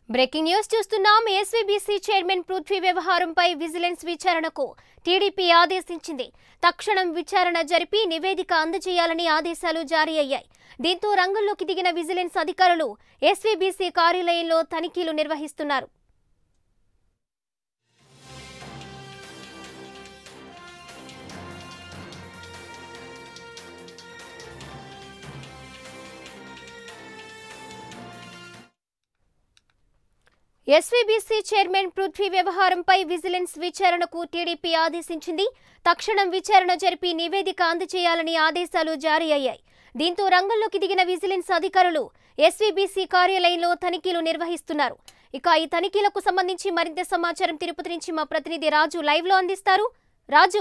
breaking news చూస్తున్నాం SVBC chairman Prithvi వ్యవహారంపై vigilance విచారణకు టీడీపీ ఆదేశించింది తక్షణం విచారణ జరిపి నివేదిక అందజేయాలని ఆదేశాలు జారీ అయ్యాయి దీంతో రంగంలోకి దిగిన విజిలెన్స్ అధికారులు ఎస్వీబీసీ కార్యాలయంలో తనిఖీలు నిర్వహిస్తున్నారు ఎస్వీబీసీ చైర్మన్ పృథ్వీ వ్యవహారంపై విజిలెన్స్ విచారణకు టీడీపీ ఆదేశించింది తక్షణం విచారణ జరిపి నివేదిక అందజేయాలని ఆదేశాలు జారీ అయ్యాయి దీంతో రంగంలోకి దిగిన విజిలెన్స్ అధికారులు ఎస్వీబీసీ కార్యాలయంలో తనిఖీలు నిర్వహిస్తున్నారు ఇక ఈ తనిఖీలకు సంబంధించి మరింత సమాచారం తిరుపతి నుంచి మా ప్రతినిధి రాజు లైవ్ లో అందిస్తారు రాజు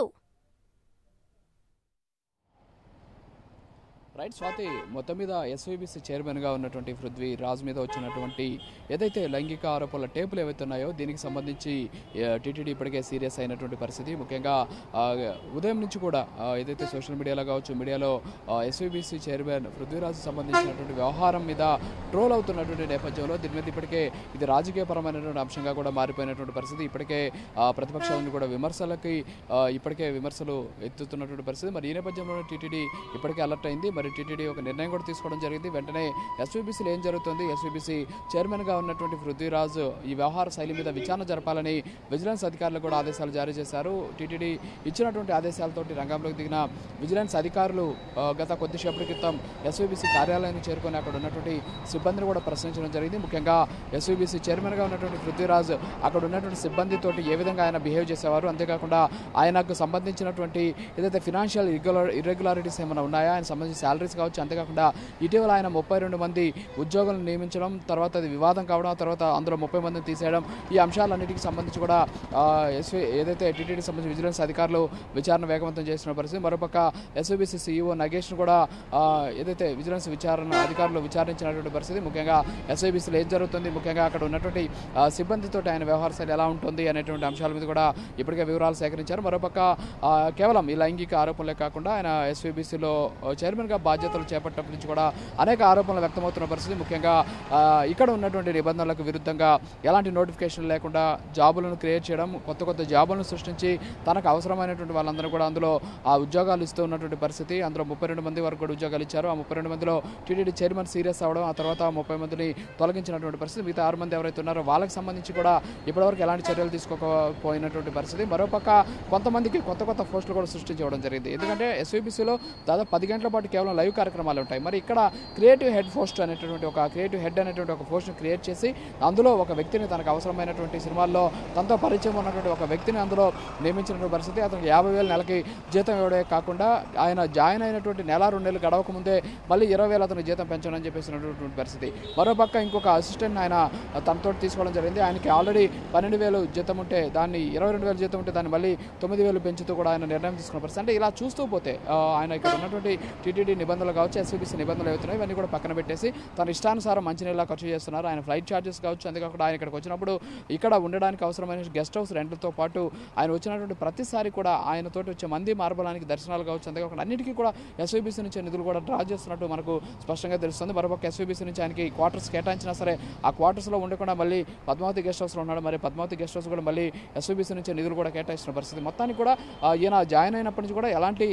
రైట్ స్వాతి మొత్తం మీద ఎస్వీబీసీ చైర్మన్గా ఉన్నటువంటి పృథ్వీ రాజు మీద వచ్చినటువంటి ఏదైతే లైంగిక ఆరోపణల టేపులు ఏవైతే ఉన్నాయో దీనికి సంబంధించి టీటీడీ ఇప్పటికే సీరియస్ అయినటువంటి పరిస్థితి ముఖ్యంగా ఆ, ఉదయం నుంచి కూడా ఆ, ఏదైతే సోషల్ మీడియాలో కావచ్చు మీడియాలో ఎస్వీబీసీ చైర్మన్ పృథ్వీరాజు సంబంధించినటువంటి వ్యవహారం మీద ట్రోల్ అవుతున్నటువంటి నేపథ్యంలో దీని మీద ఇప్పటికే ఇది రాజకీయపరమైనటువంటి అంశంగా కూడా మారిపోయినటువంటి పరిస్థితి ఇప్పటికే ఆ, ప్రతిపక్షాలను కూడా విమర్శలకి ఆ, ఇప్పటికే విమర్శలు ఎత్తుతున్నటువంటి పరిస్థితి మరి ఈ నేపథ్యంలో టీటీడీ ఇప్పటికే అలర్ట్ అయింది మరి టీటీడీ ఒక నిర్ణయం కూడా తీసుకోవడం జరిగింది వెంటనే ఎస్వీబీసీలో ఏం జరుగుతుంది ఎస్వీబీసీ చైర్మన్గా ఉన్నటువంటి పృథ్వీరాజ్ ఈ వ్యవహార శైలి మీద విచారణ జరపాలని విజిలెన్స్ అధికారులు కూడా ఆదేశాలు జారీ చేశారు టీటీడీ ఇచ్చినటువంటి ఆదేశాలతోటి రంగంలోకి దిగిన విజిలెన్స్ అధికారులు ఆ, గత కొద్దిసేపటి క్రితం ఎస్వీబీసీ కార్యాలయాన్ని చేరుకొని అక్కడ ఉన్నటువంటి సిబ్బందిని కూడా ప్రశ్నించడం జరిగింది ముఖ్యంగా ఎస్వీబీసీ చైర్మన్గా ఉన్నటువంటి పృథ్వీరాజ్ అక్కడ ఉన్నటువంటి సిబ్బందితోటి ఏ విధంగా ఆయన బిహేవ్ చేసేవారు అంతేకాకుండా ఆయనకు సంబంధించినటువంటి ఏదైతే ఫినాన్షియల్ ఇర్రెగ్యులర్ ఇర్రెగ్యులారిటీస్ ఏమైనా ఉన్నాయా ఆయన సంబంధించి శాలరీస్ కావచ్చు అంతేకాకుండా ఇటీవల ఆయన ముప్పై రెండు మంది ఉద్యోగులను నియమించడం తర్వాత అది వివాదం కావడం ఆ తర్వాత అందులో ముప్పై మందిని తీసేయడం ఈ అంశాలన్నిటికీ సంబంధించి కూడా ఆ, ఎస్వీ ఏదైతే టీటీడీ సంబంధించి విజిలెన్స్ అధికారులు విచారణ వేగవంతం చేసిన పరిస్థితి మరోపక్క ఎస్వీబీసీ సీఈఓ నగేష్ను కూడా ఆ, ఏదైతే విజిలెన్స్ విచారణ అధికారులు విచారించినటువంటి పరిస్థితి ముఖ్యంగా ఎస్ఐబీసీలో ఏం జరుగుతుంది ముఖ్యంగా అక్కడ ఉన్నటువంటి ఆ, సిబ్బందితో ఆయన వ్యవహార శైలి ఎలా ఉంటుంది అనేటువంటి అంశాల మీద కూడా ఇప్పటికే వివరాలు సేకరించారు మరోపక్క ఆ, కేవలం ఈ లైంగిక ఆరోపణలే కాకుండా ఆయన ఎస్వీబీసీలో చైర్మన్గా బాధ్యతలు చేపట్టడం నుంచి కూడా అనేక ఆరోపణలు వ్యక్తమవుతున్న పరిస్థితి ముఖ్యంగా ఆ, ఇక్కడ ఉన్నటువంటి నిబంధనలకు విరుద్ధంగా ఎలాంటి నోటిఫికేషన్ లేకుండా జాబులను క్రియేట్ చేయడం కొత్త కొత్త జాబులను సృష్టించి తనకు అవసరమైనటువంటి వాళ్ళందరూ కూడా అందులో ఆ ఉద్యోగాలు ఇస్తూ ఉన్నటువంటి పరిస్థితి అందులో ముప్పై రెండు మంది వరకు కూడా ఉద్యోగాలు ఇచ్చారు ఆ ముప్పై రెండు మందిలో టీటీడీ చైర్మన్ సీరియస్ అవ్వడం ఆ తర్వాత ఆ ముప్పై మందిని తొలగించినటువంటి పరిస్థితి మిగతా ఆరు మంది ఎవరైతే ఉన్నారో వాళ్ళకి సంబంధించి కూడా ఇప్పటివరకు ఎలాంటి చర్యలు తీసుకోకపోయినటువంటి పరిస్థితి మరోపక్క కొంతమందికి కొత్త కొత్త పోస్టులు కూడా సృష్టించడం జరిగింది ఎందుకంటే ఎస్వీబీసీలో దాదాపు పది గంటల పాటు కేవలం లైవ్ కార్యక్రమాలు ఉంటాయి మరి ఇక్కడ క్రియేటివ్ హెడ్ పోస్ట్ అనేటటువంటి ఒక క్రియేటివ్ హెడ్ అనేటువంటి ఒక పోస్ట్ని క్రియేట్ చేసి అందులో ఒక వ్యక్తిని తనకు అవసరమైనటువంటి సినిమాల్లో తనతో పరిచయం ఉన్నటువంటి ఒక వ్యక్తిని అందులో నియమించినటువంటి పరిస్థితి అతనికి యాభై వేల నెలకి జీతం ఇవ్వడే కాకుండా ఆయన జాయిన్ అయినటువంటి నెల రెండు నెలలు గడవక ముందే మళ్ళీ ఇరవై వేలు అతనికి జీతం పెంచడం అని చెప్పేసినటువంటి పరిస్థితి మరోపక్క ఇంకొక అసిస్టెంట్ ఆయన తనతో తీసుకోవడం జరిగింది ఆయనకి ఆల్రెడీ పన్నెండు వేలు జీతం ఉంటే దాన్ని ఇరవై రెండు వేలు జీతం ఉంటే దాన్ని మళ్ళీ తొమ్మిది వేలు పెంచుతూ కూడా ఆయన నిర్ణయం తీసుకున్న పరిస్థితి అంటే ఇలా చూస్తూ పోతే ఆ, ఆయన ఇక్కడ ఉన్నటువంటి టీటీడీ నిబంధనలు కావచ్చు ఎస్వీబీసీ నిబంధనలు అవుతున్నాయి ఇవన్నీ కూడా పక్కన పెట్టేసి తన ఇష్టానుసారం మంచినీళ్ళ ఖర్చు చేస్తున్నారు ఆయన ఫ్లైట్ ఛార్జెస్ కావచ్చు అంతేకాకుండా ఆయన ఇక్కడికి వచ్చినప్పుడు ఇక్కడ ఉండడానికి అవసరమైన గెస్ట్ హౌస్ రెంట్లతో పాటు ఆయన వచ్చినటువంటి ప్రతిసారి కూడా ఆయనతోటి వచ్చే మంది మార్బలానికి దర్శనాలు కావచ్చు అంతేకాకుండా అన్నిటికీ కూడా ఎస్వీబీసీ నుంచి నిధులు కూడా డ్రా చేస్తున్నట్టు మనకు స్పష్టంగా తెలుస్తుంది మరొక ఎస్వీబీసీ నుంచి ఆయనకి క్వార్టర్స్ కేటాయించినా సరే ఆ క్వార్టర్స్లో ఉండకుండా మళ్ళీ పద్మావతి గెస్ట్ హౌస్లో ఉన్నాడు మరి పద్మావతి గెస్ట్ హౌస్ కూడా మళ్ళీ ఎస్వీబీసీ నుంచి నిధులు కూడా కేటాయిస్తున్న పరిస్థితి మొత్తానికి కూడా ఆ, ఈయన జాయిన్ అయినప్పటి నుంచి కూడా ఎలాంటి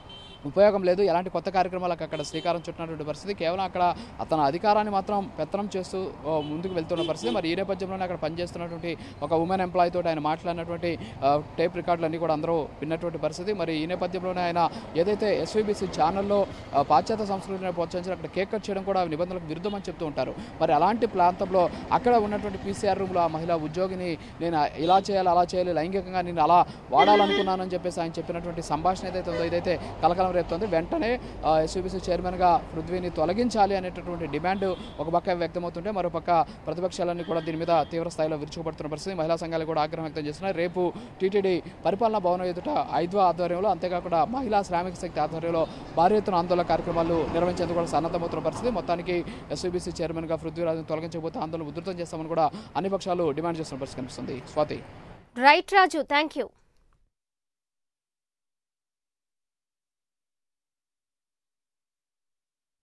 ఉపయోగం లేదు ఎలాంటి కొత్త కార్యక్రమాలకు అక్కడ శ్రీకారం చుట్టినటువంటి పరిస్థితి కేవలం అక్కడ అతని అధికారాన్ని మాత్రం పెత్తనం చేస్తూ ఓ, ముందుకు వెళ్తున్న పరిస్థితి మరి ఈ నేపథ్యంలోనే అక్కడ పనిచేస్తున్నటువంటి ఒక ఉమెన్ ఎంప్లాయీ తోటి ఆయన మాట్లాడినటువంటి ఆ, టేప్ రికార్డులు అన్నీ కూడా అందరూ విన్నటువంటి పరిస్థితి మరి ఈ నేపథ్యంలోనే ఆయన ఏదైతే ఎస్వీబీసీ ఛానల్లో ఆ, పాశ్చాత్య సంస్కృతిని ప్రోత్సహించి అక్కడ కేక్ కట్ చేయడం కూడా నిబంధనలకు విరుద్ధమని చెప్తూ ఉంటారు మరి అలాంటి ప్రాంతంలో అక్కడ ఉన్నటువంటి పీసీఆర్ రూమ్లో ఆ మహిళా ఉద్యోగిని నేను ఇలా చేయాలి అలా చేయాలి లైంగికంగా నేను అలా వాడాలనుకున్నానని చెప్పేసి ఆయన చెప్పినటువంటి సంభాషణ ఏదైతే ఉందో ఇదైతే కలకలం రేపుతోంది వెంటనే ఎస్వీబీసీ చైర్మన్గా పృథ్వీని తొలగించాలి అనేటటువంటి డిమాండ్ ఒక పక్క వ్యక్తమవుతుంటే మరో పక్క ప్రతిపక్షాలన్నీ కూడా దీని మీద తీవ్ర స్థాయిలో విరుచుకుపడుతున్న పరిస్థితి మహిళా సంఘాలు కూడా ఆగ్రహం వ్యక్తం చేస్తున్నాయి రేపు టీటీడీ పరిపాలనా భవనం ఎదుట ఐద్వా ఆధ్వర్యంలో అంతేకాకుండా మహిళా శ్రామిక శక్తి ఆధ్వర్యంలో భారీ ఎత్తున ఆందోళన కార్యక్రమాలు నిర్వహించేందుకు కూడా సన్నద్ధమవుతున్న పరిస్థితి మొత్తానికి ఎస్వీబీసీ చైర్మన్గా పృథ్వీరాజును తొలగించబోతే ఆందోళన ఉధృతం చేస్తామని కూడా అన్ని పక్షాలు డిమాండ్ చేస్తున్న పరిస్థితి కనిపిస్తుంది Swathi right Raju thank you